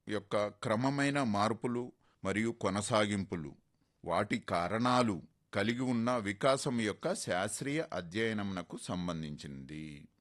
యొక్క క్రమమైన మార్పులు మరియు కొనసాగింపులు వాటి కారణాలు కలిగి ఉన్న వికాసం యొక్క శాస్త్రీయ అధ్యయనంకు సంబంధించింది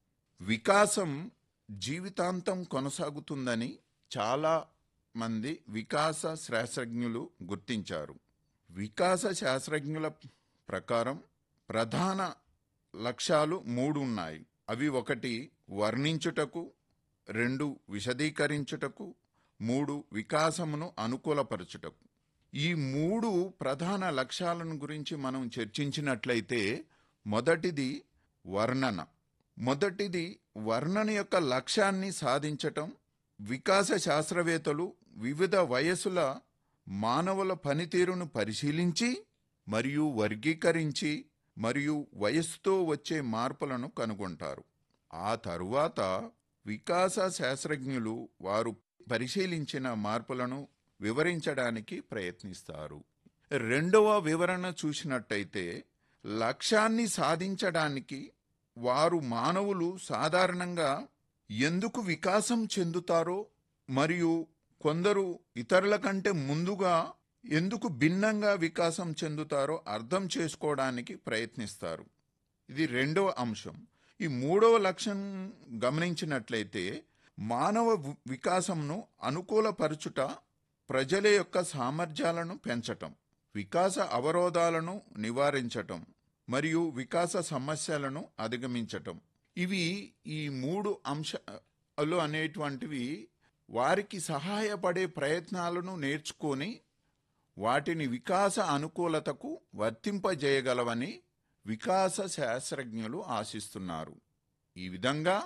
వికాసం జీవితాంతం కొనసాగుతుందని చాలా మంది వికాస శాస్త్రజ్ఞులు గుర్తించారు వికాస శాస్త్రజ్ఞుల ప్రకారం ప్రధాన లక్ష్యాలు మూడు ఉన్నాయి అవి ఒకటి వర్ణించుటకు రెండు విశదీకరించుటకు మూడు వికాసమును అనుకూలపరచుటకు ఈ మూడు ప్రధాన లక్ష్యాలను గురించి మనం చర్చించినట్లయితే మొదటిది వర్ణన మొదటిది వర్ణన యొక్క లక్ష్యాన్ని సాధించటం వికాస శాస్త్రవేత్తలు వివిధ వయసుల మానవుల పనితీరును పరిశీలించి మరియు వర్గీకరించి మరియు వయస్సుతో వచ్చే మార్పులను కనుగొంటారు ఆ తరువాత వికాస శాస్త్రజ్ఞులు వారు పరిశీలించిన మార్పులను వివరించడానికి ప్రయత్నిస్తారు రెండవ వివరణ చూసినట్టయితే లక్ష్యాన్ని సాధించడానికి వారు మానవులు సాధారణంగా ఎందుకు వికాసం చెందుతారో మరియు కొందరు ఇతరుల కంటే ముందుగా ఎందుకు భిన్నంగా వికాసం చెందుతారో అర్థం చేసుకోవడానికి ప్రయత్నిస్తారు ఇది రెండవ అంశం ఈ మూడవ లక్ష్యం గమనించినట్లయితే మానవ వి- వికాసంను అనుకూలపరచుట ప్రజల యొక్క సామర్థ్యాలను పెంచటం వికాస అవరోధాలను నివారించటం మరియు వికాస సమస్యలను అధిగమించటం ఇవి ఈ మూడు అంశాలు అనేటువంటివి వారికి సహాయపడే ప్రయత్నాలను నేర్చుకొని వాటిని వికాస అనుకూలతకు వర్తింపజేయగలవని వికాస శాస్త్రజ్ఞులు ఆశిస్తున్నారు ఈ విధంగా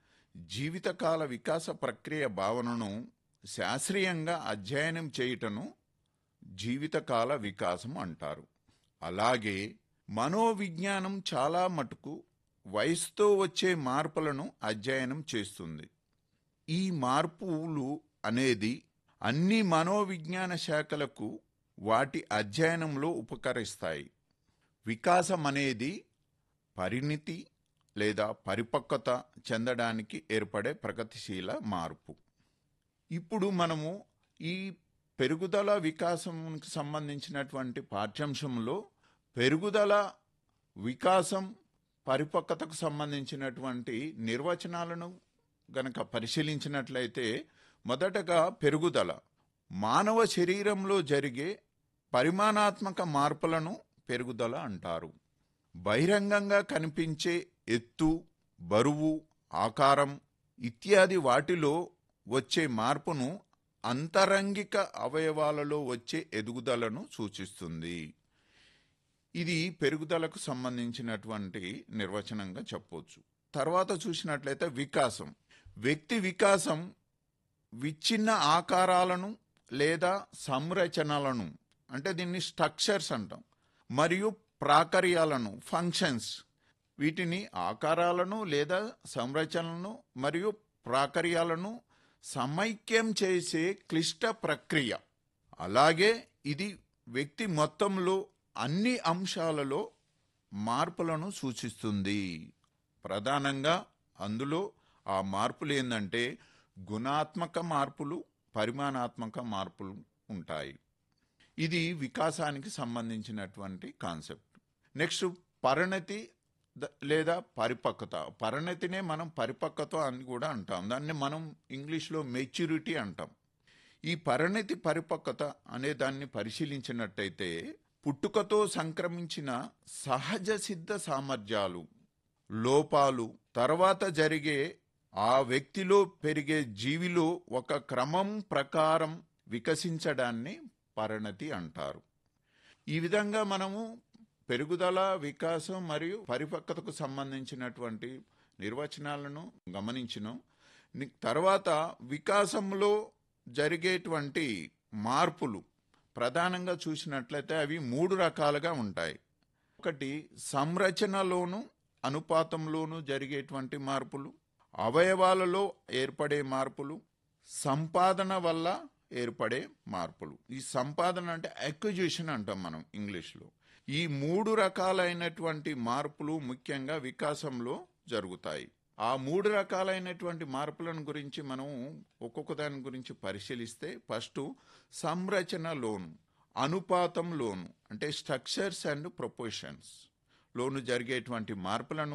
జీవితకాల వికాస ప్రక్రియ భావనను శాస్త్రీయంగా అధ్యయనం చేయుటను జీవితకాల వికాసం అంటారు అలాగే మనోవిజ్ఞానం చాలా మటుకు వయసుతో వచ్చే మార్పులను అధ్యయనం చేస్తుంది ఈ మార్పులు అనేది అన్ని మనోవిజ్ఞాన శాఖలకు వాటి అధ్యయనంలో ఉపకరిస్తాయి వికాసం అనేది పరిణితి లేదా పరిపక్వత చెందడానికి ఏర్పడే ప్రగతిశీల మార్పు ఇప్పుడు మనము ఈ పెరుగుదల వికాసంకి సంబంధించినటువంటి పాఠ్యాంశంలో పెరుగుదల వికాసం పరిపక్వతకు సంబంధించినటువంటి నిర్వచనాలను గనక పరిశీలించినట్లయితే మొదటగా పెరుగుదల మానవ శరీరంలో జరిగే పరిమాణాత్మక మార్పులను పెరుగుదల అంటారు బహిరంగంగా కనిపించే ఎత్తు బరువు ఆకారం ఇత్యాది వాటిలో వచ్చే మార్పును అంతరంగిక అవయవాలలో వచ్చే ఎదుగుదలను సూచిస్తుంది ఇది పెరుగుదలకు సంబంధించినటువంటి నిర్వచనంగా చెప్పవచ్చు తర్వాత చూసినట్లయితే వికాసం వ్యక్తి వికాసం విచ్ఛిన్న ఆకారాలను లేదా సంరచనలను అంటే దీన్ని స్ట్రక్చర్స్ అంటాం మరియు ప్రాకర్యాలను ఫంక్షన్స్ వీటిని ఆకారాలను లేదా సంరచనలను మరియు ప్రాకర్యాలను సమైక్యం చేసే క్లిష్ట ప్రక్రియ అలాగే ఇది వ్యక్తి మొత్తంలో అన్ని అంశాలలో మార్పులను సూచిస్తుంది ప్రధానంగా అందులో ఆ మార్పులు ఏంటంటే గుణాత్మక మార్పులు పరిమాణాత్మక మార్పులు ఉంటాయి ఇది వికాసానికి సంబంధించినటువంటి కాన్సెప్ట్ నెక్స్ట్ పరిణతి ద- లేదా పరిపక్వత పరిణతినే మనం పరిపక్వత అని కూడా అంటాం దాన్ని మనం ఇంగ్లీష్లో మెచ్యూరిటీ అంటాం ఈ పరిణతి పరిపక్వత అనే దాన్ని పరిశీలించినట్టయితే పుట్టుకతో సంక్రమించిన సహజ సిద్ధ సామర్థ్యాలు లోపాలు తర్వాత జరిగే ఆ వ్యక్తిలో పెరిగే జీవిలో ఒక క్రమం ప్రకారం వికసించడాన్ని పరిణతి అంటారు ఈ విధంగా మనము పెరుగుదల వికాసం మరియు పరిపక్వతకు సంబంధించినటువంటి నిర్వచనాలను గమనించినాం ని- తర్వాత వికాసంలో జరిగేటువంటి మార్పులు ప్రధానంగా చూసినట్లయితే అవి మూడు రకాలుగా ఉంటాయి ఒకటి సంరచనలోను అనుపాతంలోను జరిగేటువంటి మార్పులు అవయవాలలో ఏర్పడే మార్పులు సంపాదన వల్ల ఏర్పడే మార్పులు ఈ సంపాదన అంటే అక్విజిషన్ అంటాం మనం ఇంగ్లీష్లో ఈ మూడు రకాలైనటువంటి మార్పులు ముఖ్యంగా వికాసంలో జరుగుతాయి ఆ మూడు రకాలైనటువంటి మార్పులను గురించి మనం ఒక్కొక్క దాని గురించి పరిశీలిస్తే ఫస్ట్ సంరచన లోను అనుపాతం లోను అంటే స్ట్రక్చర్స్ అండ్ ప్రొపోర్షన్స్ లోను జరిగేటువంటి మార్పులను